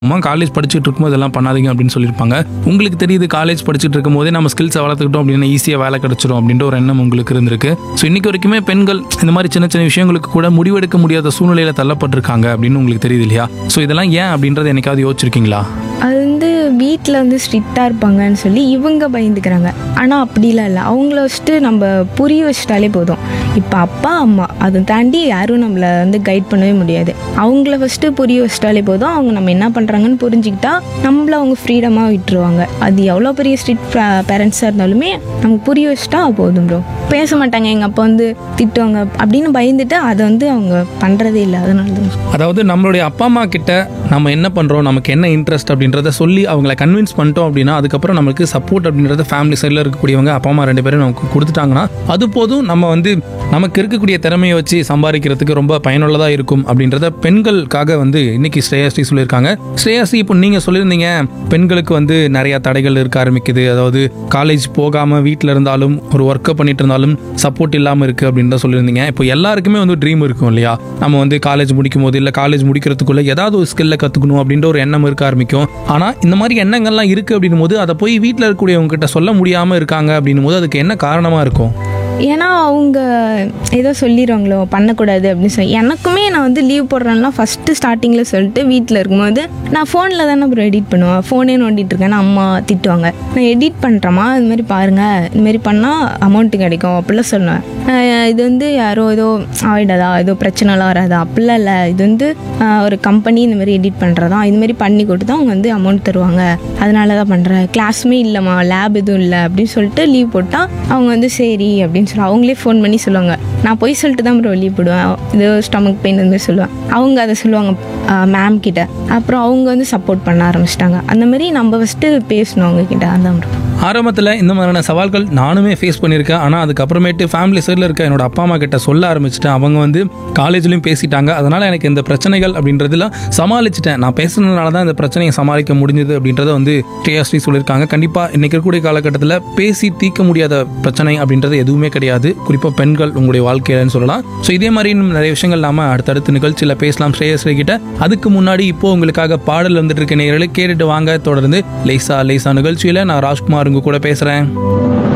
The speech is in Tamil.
அம்மா காலேஜ் படிச்சுட்டு இருக்கும்போது இதெல்லாம் பண்ணாதீங்க அப்படின்னு சொல்லியிருப்பாங்க உங்களுக்கு தெரியுது காலேஜ் படிச்சுட்டு இருக்கும் போதே நம்ம ஸ்கில்ஸை வளர்த்துக்கிட்டோம் அப்படின்னா ஈஸியாக வேலை கிடைச்சிரும் அப்படின்ற ஒரு எண்ணம் உங்களுக்கு இருந்திருக்கு ஸோ இன்னைக்கு வரைக்குமே பெண்கள் இந்த மாதிரி சின்ன சின்ன விஷயங்களுக்கு கூட முடிவெடுக்க முடியாத சூழ்நிலையில தள்ளப்பட்டிருக்காங்க அப்படின்னு உங்களுக்கு தெரியுது இல்லையா ஸோ இதெல்லாம் ஏன் அப்படின்றத என்னைக்காவது யோசிச்சிருக்கீங்களா அது வந்து வீட்டில் வந்து ஸ்ட்ரிக்டாக இருப்பாங்கன்னு சொல்லி இவங்க பயந்துக்கிறாங்க ஆனால் அப்படிலாம் இல்லை அவங்கள வச்சுட்டு நம்ம புரிய வச்சிட்டாலே போதும் இப்போ அப்பா அம்மா அதை தாண்டி யாரும் நம்மளை வந்து கைட் பண்ணவே முடியாது அவங்கள ஃபஸ்ட்டு புரிய வச்சிட்டாலே போதும் அவங்க நம்ம என்ன பண்ணுறாங்கன்னு புரிஞ்சுக்கிட்டா நம்மள அவங்க ஃப்ரீடமாக விட்டுருவாங்க அது எவ்வளோ பெரிய ஸ்ட்ரிக்ட் பேரண்ட்ஸாக இருந்தாலுமே நமக்கு புரிய வச்சிட்டா போதும் ப்ரோ பேச மாட்டாங்க எங்கள் அப்பா வந்து திட்டுவாங்க அப்படின்னு பயந்துட்டு அதை வந்து அவங்க பண்ணுறதே இல்லை அதனால தான் அதாவது நம்மளுடைய அப்பா அம்மா கிட்ட நம்ம என்ன பண்ணுறோம் நமக்கு என்ன இன்ட்ரெஸ்ட் அப்படின்றத சொல்லி அவங்கள கன்வின்ஸ் பண்ணிட்டோம் அப்படின்னா அதுக்கப்புறம் நமக்கு சப்போர்ட் அப்படின்றத ஃபேமிலி சைடில் இருக்கக்கூடியவங்க அப்பா அம்மா ரெண்டு பேரும் நமக்கு கொடுத்துட்டாங்கன்னா அது போதும் நம்ம வந்து நமக்கு இருக்கக்கூடிய திறமையை வச்சு சம்பாதிக்கிறதுக்கு ரொம்ப பயனுள்ளதாக இருக்கும் அப்படின்றத பெண்களுக்காக வந்து இன்னைக்கு ஸ்ரேயாஸ்ரீ சொல்லியிருக்காங்க ஸ்ரேயாஸ்ரீ இப்போ நீங்கள் சொல்லியிருந்தீங்க பெண்களுக்கு வந்து நிறைய தடைகள் இருக்க ஆரம்பிக்குது அதாவது காலேஜ் போகாமல் வீட்டில் இருந்தாலும் ஒரு ஒர்க்கை பண்ணிட்டு இருந்தாலும் சப்போர்ட் இல்லாமல் இருக்குது அப்படின்னு தான் சொல்லியிருந்தீங்க இப்போ எல்லாருக்குமே வந்து ட்ரீம் இருக்கும் இல்லையா நம்ம வந்து காலேஜ் முடிக்கும் போது இல்லை காலேஜ் முடிக்கிறதுக்குள்ள ஏதாவது ஒரு ஸ்கில்லை கற்றுக்கணும் அப்படின்ற ஒரு எண்ணம் இருக்க ஆரம்பிக்கும் ஆனால் இந்த மாதிரி எண்ணங்கள்லாம் இருக்குது அப்படின்னும் போது அதை போய் வீட்டில் இருக்கக்கூடியவங்க கிட்ட சொல்ல முடியாமல் இருக்காங்க அப்படின்னும் போது அதுக்கு என்ன காரணமாக இருக்கும் ஏன்னா அவங்க ஏதோ சொல்லிடுவாங்களோ பண்ணக்கூடாது அப்படின்னு சொல்லி எனக்குமே நான் வந்து லீவ் போடுறேன்னா ஃபஸ்ட்டு ஸ்டார்டிங்கில் சொல்லிட்டு வீட்டில் இருக்கும்போது நான் ஃபோனில் தானே அப்புறம் எடிட் பண்ணுவேன் ஃபோனே நோண்டிட்டு இருக்கேன் நான் அம்மா திட்டுவாங்க நான் எடிட் பண்ணுறேம்மா இது மாதிரி பாருங்கள் இது மாதிரி பண்ணால் அமௌண்ட்டு கிடைக்கும் அப்படிலாம் சொல்லுவேன் அஹ் இது வந்து யாரோ ஏதோ ஆயிடாதா ஏதோ பிரச்சனைலாம் வராதா அப்படிலாம் இல்லை இது வந்து அஹ் ஒரு கம்பெனி இந்த மாதிரி எடிட் பண்ணுறதா இது மாதிரி பண்ணி கொடுத்து அவங்க வந்து அமௌண்ட் தருவாங்க அதனால தான் பண்ணுறேன் கிளாஸுமே இல்லைம்மா லேப் எதுவும் இல்லை அப்படின்னு சொல்லிட்டு லீவ் போட்டால் அவங்க வந்து சரி அப்படின்னு சொல்லி அவங்களே ஃபோன் பண்ணி சொல்லுவாங்க நான் போய் சொல்லிட்டு தான் ப்ரோ லீவ் போடுவேன் இது ஸ்டமக் பெயின் இந்த மாதிரி சொல்லுவேன் அவங்க அதை சொல்லுவாங்க மேம் கிட்ட அப்புறம் அவங்க வந்து சப்போர்ட் பண்ண ஆரம்பிச்சிட்டாங்க அந்த மாதிரி நம்ம ஃபஸ்ட்டு பேசணும் அவங்க கிட்ட அதான் ப்ரோ ஆரம்பத்தில் இந்த மாதிரியான சவால்கள் நானுமே ஃபேஸ் பண்ணியிருக்கேன் ஆனால் அதுக்கப்புறமேட்டு ஃபேமிலி சைடில் இருக்க என்னோட அப்பா அம்மா கிட்ட சொல்ல ஆரம்பிச்சிட்டேன் அவங்க வந்து காலேஜ்லையும் பேசிட்டாங்க அதனால் எனக்கு இந்த பிரச்சனைகள் அப்படின்றதெல்லாம் சமாளிச்சிட்டேன் நான் பேசுனதுனால தான் இந்த பிரச்சனையை சமாளிக்க முடிஞ்சது அப்படின்றத வந்து டிஎஸ்டி சொல்லியிருக்காங்க கண்டிப்பாக இன்னைக்கு இருக்கக்கூடிய காலகட்டத்தில் பேசி தீர்க்க முடியாத பிரச்சனை அப்படின்றது எதுவுமே கிடையாது குறிப்பாக பெண்கள் உங்களுடைய வாழ்க்கையிலன்னு சொல்லலாம் ஸோ இதே மாதிரி இன்னும் நிறைய விஷயங்கள் நாம அடுத்தடுத்த நிகழ்ச்சியில் பேசலாம் ஸ்ரேயஸ்ரீ கிட்ட அதுக்கு முன்னாடி இப்போ உங்களுக்காக பாடல் வந்துட்டு இருக்க நேரலை கேட்டுட்டு வாங்க தொடர்ந்து லேசா லேசா நிகழ்ச்சியில் நான் ராஜ்குமார் உங்க கூட பேசுகிறேன்